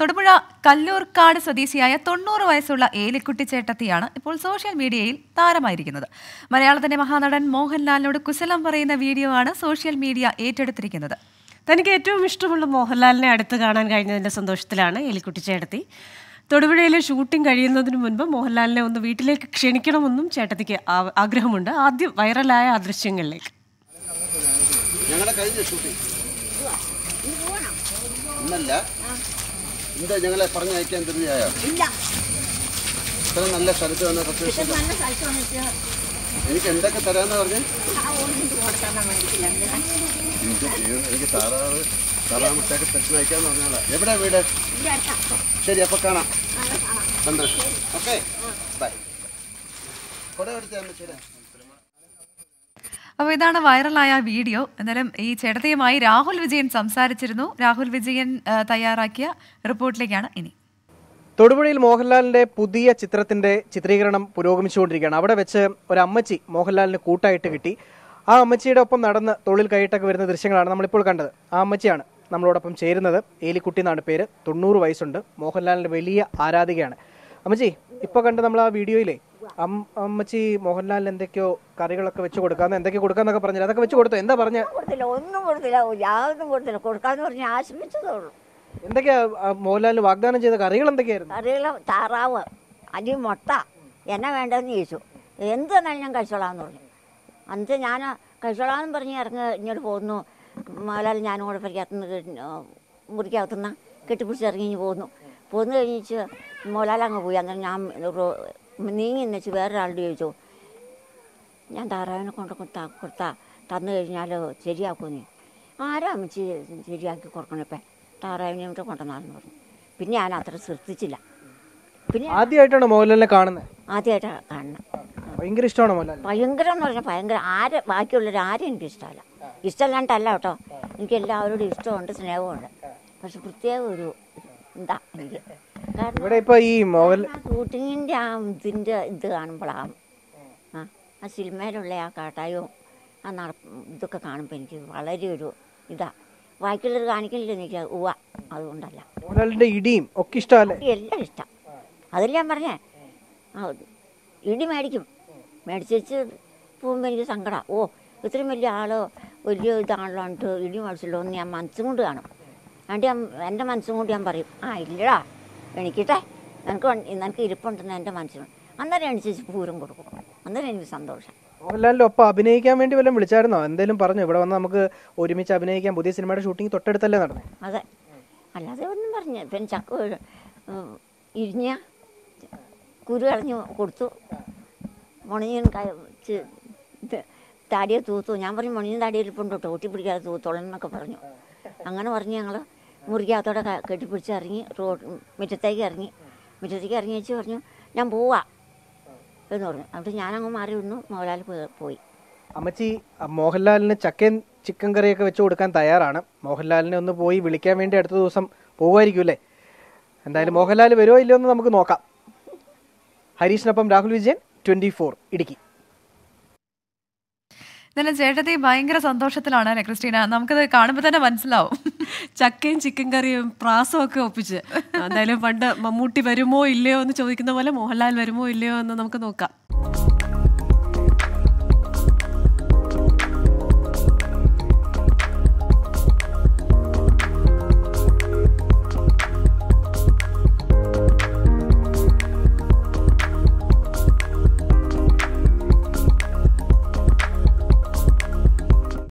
തൊടുപുഴ കല്ലൂർക്കാട് സ്വദേശിയായ തൊണ്ണൂറ് വയസ്സുള്ള ഏലിക്കുട്ടി ചേട്ടത്തിയാണ് ഇപ്പോൾ സോഷ്യൽ മീഡിയയിൽ താരമായിരിക്കുന്നത് മലയാളത്തിന്റെ മഹാനടൻ മോഹൻലാലിനോട് കുശലം പറയുന്ന വീഡിയോ ആണ് സോഷ്യൽ മീഡിയ ഏറ്റെടുത്തിരിക്കുന്നത് തനിക്ക് ഏറ്റവും ഇഷ്ടമുള്ള മോഹൻലാലിനെ അടുത്ത് കാണാൻ കഴിഞ്ഞതിന്റെ സന്തോഷത്തിലാണ് എലിക്കുട്ടി ചേട്ടത്തി തൊടുപുഴയിലെ ഷൂട്ടിംഗ് കഴിയുന്നതിന് മുൻപ് മോഹൻലാലിനെ ഒന്ന് വീട്ടിലേക്ക് ക്ഷണിക്കണമെന്നും ചേട്ടത്തിക്ക് ആ- ആഗ്രഹമുണ്ട് ആദ്യം വൈറലായ ആ ദൃശ്യങ്ങളിലേക്ക് ഞങ്ങളുടെ കഴിഞ്ഞ ഷൂട്ടിംഗ് ഇന്നല്ല എന്താ ഞങ്ങളെ പറഞ്ഞയക്കാൻ തരുകയായോ ഇല്ല ഇത്ര നല്ല സ്ഥലത്ത് വന്ന പ്രത്യേകിച്ച് നല്ല സ്ഥലത്ത് വന്നിട്ട് എനിക്ക് എന്തൊക്കെ തരാന്ന് പറഞ്ഞ് ആ ഓടിച്ച് കൊടുക്കാൻ വേണ്ടിയിട്ടില്ല എനിക്ക് ദൈവം, എനിക്ക് താറാവ് താറാവ് മുട്ടയൊക്കെ തെറ്റ് നയിക്കാന്ന് പറഞ്ഞാലാ എവിടെ വീട് ഇവിടെ അടുത്താ ശരി അപ്പൊ കാണാം സന്തോഷം ഓക്കെ ബൈ കുട എടുത്ത് അമ്മച്ചിയുടെ അപ്പോൾ ഇതാണ് വൈറലായ വീഡിയോ എന്നാലും ഈ ചേട്ടത്തിയുമായി രാഹുൽ വിജയൻ സംസാരിച്ചിരുന്നു രാഹുൽ വിജയൻ ആ, തയ്യാറാക്കിയ റിപ്പോർട്ടിലേക്കാണ് ഇനി തൊടുപുഴയിൽ മോഹൻലാലിന്റെ പുതിയ ചിത്രത്തിന്റെ ചിത്രീകരണം പുരോഗമിച്ചുകൊണ്ടിരിക്കുകയാണ് അവിടെ വെച്ച് ഒരു അമ്മച്ചി മോഹൻലാലിന് കൂട്ടായിട്ട് കിട്ടി ആ അമ്മച്ചിയുടെ ഒപ്പം നടന്ന് തൊഴിൽ കൈയിട്ടൊക്കെ വരുന്ന ദൃശ്യങ്ങളാണ് നമ്മളിപ്പോൾ കണ്ടത് ആ അമ്മച്ചിയാണ് നമ്മളോടൊപ്പം ചേരുന്നത് ഏലിക്കുട്ടി എന്നാണ് പേര് തൊണ്ണൂറ് വയസ്സുണ്ട് മോഹൻലാലിന്റെ വലിയ ആരാധികയാണ് അമ്മച്ചി ഇപ്പൊ കണ്ട് നമ്മൾ ആ വീഡിയോയിലെ അം- അമ്മച്ചി മോഹൻലാലിന് എന്തൊക്കെയോ കറികളൊക്കെ വെച്ച് കൊടുക്കാന്ന് എന്തൊക്കെയോ കൊടുക്കാന്നൊക്കെ പറഞ്ഞില്ല അതൊക്കെ വെച്ച് കൊടുത്തു എന്താ പറഞ്ഞ കൊടുത്തില്ല ഒന്നും കൊടുത്തില്ല യാതൊന്നും കൊടുത്തില്ല കൊടുക്കാന്ന് പറഞ്ഞ് ആശംസിച്ചതേ ഉള്ളൂ എന്തൊക്കെയാ ആ മോഹൻലാലിന് വാഗ്ദാനം ചെയ്ത കറികൾ എന്തൊക്കെയായിരുന്നു കറികൾ താറാവ് അരി മുട്ട എന്നാ വേണ്ടതെന്ന് ചോദിച്ചു എന്ത് തന്നാലും ഞാൻ കഴിച്ചോളാമെന്ന് പറഞ്ഞു അന്നിട്ട് ഞാൻ കഴിച്ചോളാമെന്ന് പറഞ്ഞ് ഇറങ്ങി ഇങ്ങോട്ട് പോന്നു മോലാൽ ഞാനും കൂടെ പരിക്കകത്തുനിന്ന് മുറിക്കകത്തുനിന്ന് കെട്ടിപ്പിടിച്ച് ഇറങ്ങി ഇങ്ങ് പോന്നു പോന്നു കഴിഞ്ഞിട്ട് മോലാൽ അങ്ങ് പോയി അന്നേരം ഞാൻ റോ- നീങ്ങി എന്ന് വെച്ച് വേറൊരാളോട് ചോദിച്ചു ഞാൻ താറാവിനെ കൊണ്ട് കൊടുത്താ കൊടുത്താ തന്നു കഴിഞ്ഞാൽ ശരിയാക്കുമെന്ന് ആരാ അമ്മച്ചി ശരിയാക്കി കൊടുക്കണപ്പം താറാവിനെ ഇവിടെ കൊണ്ടുവന്നാന്ന് പറഞ്ഞു പിന്നെ ഞാൻ അത്ര ശ്രദ്ധിച്ചില്ല പിന്നെ ആദ്യമായിട്ടാണ് മോഹൻലാലിനെ കാണുന്നത് ആദ്യമായിട്ടാണ് കാണുന്നത് ഭയങ്കര ഇഷ്ടമാണ് മോഹൻലാൽ ഭയങ്കരം എന്ന് പറഞ്ഞാൽ ഭയങ്കര ആര് ബാക്കിയുള്ളവർ ആരും എനിക്ക് ഇഷ്ടമല്ല ഇഷ്ടമല്ലാണ്ടല്ല കേട്ടോ എനിക്ക് എല്ലാവരോടും ഇഷ്ടമുണ്ട് സ്നേഹമുണ്ട് പക്ഷെ പ്രത്യേക ഒരു എന്താ എനിക്ക് കാരണം ഇവിടെ ഇപ്പൊ ഈ മോഹൻ ആ ഷൂട്ടിങ്ങിൻ്റെ ആ ഇതിൻ്റെ ഇത് കാണുമ്പോഴാണ് ആ ആ സിനിമയിലുള്ള ആ കാട്ടായവും ആ നട ഇതൊക്കെ കാണുമ്പോൾ എനിക്ക് വളരെ ഒരു ഇതാ ബാക്കിയുള്ളവർ കാണിക്കില്ല എനിക്ക് ഉവ്വ അതുകൊണ്ടല്ല മോഹൻലാലിന്റെ ഇടിയും ഒക്കെ ഇഷ്ടമല്ലേ എല്ലാം ഇഷ്ടം അതിൽ ഞാൻ പറഞ്ഞേ ആ ഇടി മേടിക്കും മേടിച്ച് വെച്ച് പോകുമ്പോൾ എനിക്ക് സങ്കടം ഓ ഇത്രയും വലിയ ആളോ വലിയ ഇതാണല്ലോ എന്നിട്ട് ഇടി മേടിച്ചല്ലോ എന്ന് ഞാൻ മനസ്സും കൊണ്ട് കാണും അതുകൊണ്ട് ഞാൻ എൻ്റെ മനസ്സും കൊണ്ട് ഞാൻ പറയും ആ ഇല്ലടാ എണിക്കട്ടെ നിനക്ക് വൺ- നിനക്ക് ഇരിപ്പുണ്ടെന്ന് എൻ്റെ മനസ്സിന് അന്നേരം എണിച്ച് പൂരം കൊടുക്കും അന്നേരം എനിക്ക് സന്തോഷം മോഹൻലാലിന്റെ ഒപ്പം അഭിനയിക്കാൻ വേണ്ടി വല്ലതും വിളിച്ചായിരുന്നോ എന്തേലും പറഞ്ഞു ഇവിടെ വന്ന് നമുക്ക് ഒരുമിച്ച് അഭിനയിക്കാൻ പുതിയ സിനിമയുടെ ഷൂട്ടിംഗ് തൊട്ടടുത്തല്ലേ നടന്നേ അതെ അല്ലാതെ ഒന്നും പറഞ്ഞു പിന്നെ ചക്ക വീഴ് ഇരിഞ്ഞ കുരു കളഞ്ഞ് കൊടുത്തു മുണിഞ്ഞൻ താടിയെ തൂത്തു ഞാൻ പറഞ്ഞു മുണിഞ്ഞൻ താടിയിൽ ഇരിപ്പുണ്ട് കേട്ടോ ഒട്ടി പിടിക്കാതെ തൂത്തോളം എന്നൊക്കെ പറഞ്ഞു അങ്ങനെ പറഞ്ഞ് ഞങ്ങൾ മുറിക്കകത്തോടെ ക- കെട്ടിപ്പിടിച്ച് ഇറങ്ങി റോഡ് മുറ്റത്തേക്ക് ഇറങ്ങി മുറ്റത്തേക്ക് ഇറങ്ങി വെച്ച് പറഞ്ഞു ഞാൻ പോവാ എന്ന് പറഞ്ഞു എന്നിട്ട് ഞാനങ്ങ് മാറി നിന്നു മോഹൻലാൽ പോ- പോയി അമ്മച്ചി അ, മോഹൻലാലിന് ചക്കൻ ചിക്കൻ കറിയൊക്കെ വെച്ച് കൊടുക്കാൻ തയ്യാറാണ് മോഹൻലാലിനെ ഒന്ന് പോയി വിളിക്കാൻ വേണ്ടി അടുത്ത ദിവസം പോകുമായിരിക്കും അല്ലേ എന്തായാലും മോഹൻലാൽ വരുമോ ഇല്ലയോ എന്ന് നമുക്ക് നോക്കാം ഹരീഷിനൊപ്പം രാഹുൽ വിജയൻ ട്വന്റി ഫോർ ഇടുക്കി എന്നാലും ചേട്ടത്തി ഭയങ്കര സന്തോഷത്തിലാണ് അല്ലേ ക്രിസ്റ്റീന നമുക്കത് കാണുമ്പോൾ തന്നെ മനസ്സിലാവും ചക്കയും ചിക്കൻ കറിയും പ്രാസവും ഒക്കെ ഒപ്പിച്ച് എന്തായാലും പണ്ട് മമ്മൂട്ടി വരുമോ ഇല്ലയോ എന്ന് ചോദിക്കുന്ന പോലെ മോഹൻലാൽ വരുമോ ഇല്ലയോ എന്ന് നമുക്ക് നോക്കാം